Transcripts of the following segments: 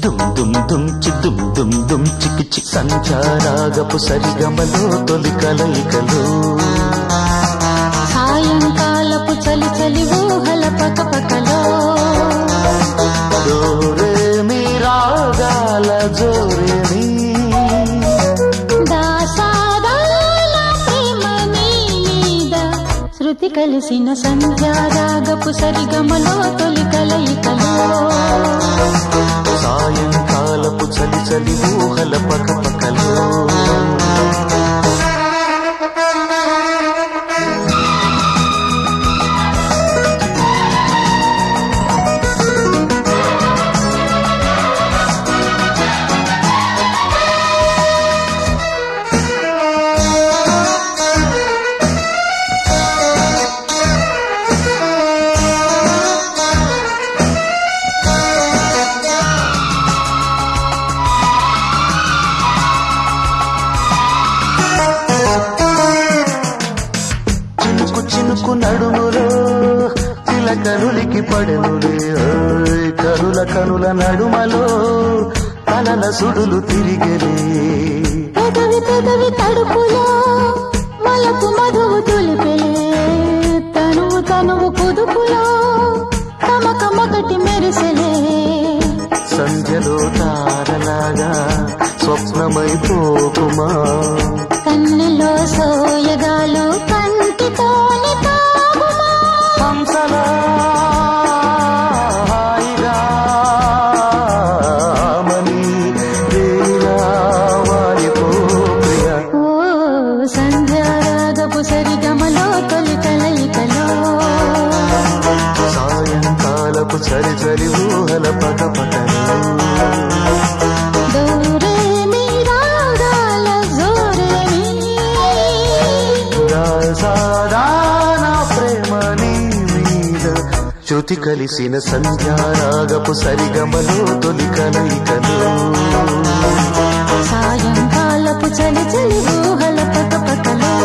దుమ్ దుమ్ దుమ్ చి దుమ్ దుమ్ దుమ్ చికి చి సంచారాగపు సరిగమలో తొలి కలయికలు సాయంకాలపు చలి చలి ఊహల పకపకలో డోరే మీ రాగాల జోరే మీ దాసాదాల ప్రేమ మీద శృతి కలిసిన సంధ్యారాగపు సరిగమలో తొలి కలయికలో సాయంకాలపు చలి చలి ఊహల పకపకలు చినుకు చినుకు నడుములో చిలకనులికి పడెనులే ఓయ్ కనుల కనుల నడుమలో తలల సుడులు తిరిగెలే పెదవి పెదవి తడుపులో మలపు మధువు తులిపెలే తనువు తనువు కుదుపులో కమక మొదటి మెరిసెలే సంధ్యలో తారలాగా స్వప్నమైపోకుమా కన్నెలో సోయగాలు కంటితోని తాగుమా హంసలా హాయిగా మని వేలా వాలిపో ప్రియా ఓ సంధ్యారాగపు సరిగమలో తొలి కలయికలో సాయంకాలపు చలి చలి ఊహల పక దూరే మీ రాగాల జోరే మీ సాదాన ప్రేమ నీ మీద శృతి కలిసిన సంధ్యారాగపు సరిగమలో తొలి కలయికలు సాయంకాలపు చలి చలి ఊహల పకపకలో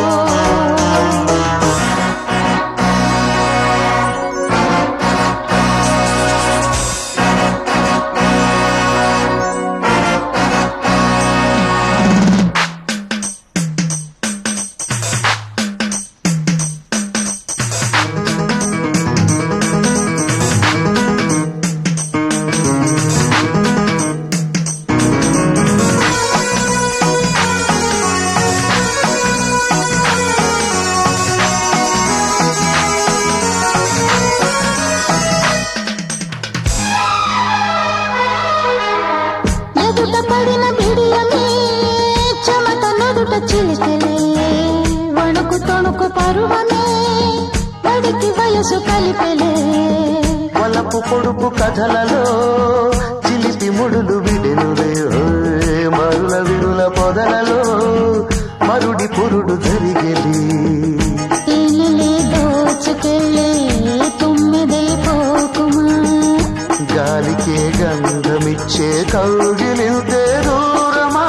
ఎదుట పడిన బిడియమే చెమట నదుట చిలికెలే వణుకు తొణుకు పరువమే వడికి వయసు కలిపెలే వలపు పొడుపు కథలలో చిలిపి ముడులు విడెనులే ఓయ్ మరుల విరుల పొదలలో మరుడి పురుడు జరిగెలి తేనెలే దోచుకెళ్ళే తుమ్మెదే పోకుమా గాలికే గంధమిచ్చే కౌగిలింతే దూరమా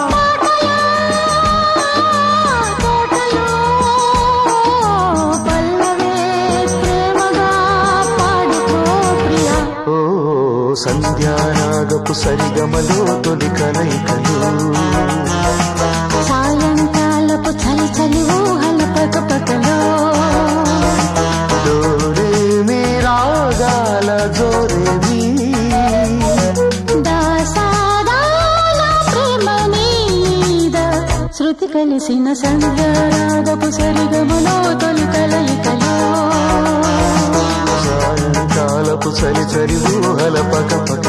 తోటలో పల్లవే ప్రేమగా పాడుకో ప్రియా ఓ సంధ్యానాగపు సరిగమలో తొలి కలయికలు సాయంకాలపు చలి చలి ఊహల పకపకలో డోరే మీ రాగాల జోరే మీ దాసాదాల ప్రేమ మీద శృతి కలిసిన సంధ్యారాగపు సరిగమలో తొలి కలయికలో సాయంకాలపు చలి చలి ఊహల పక పక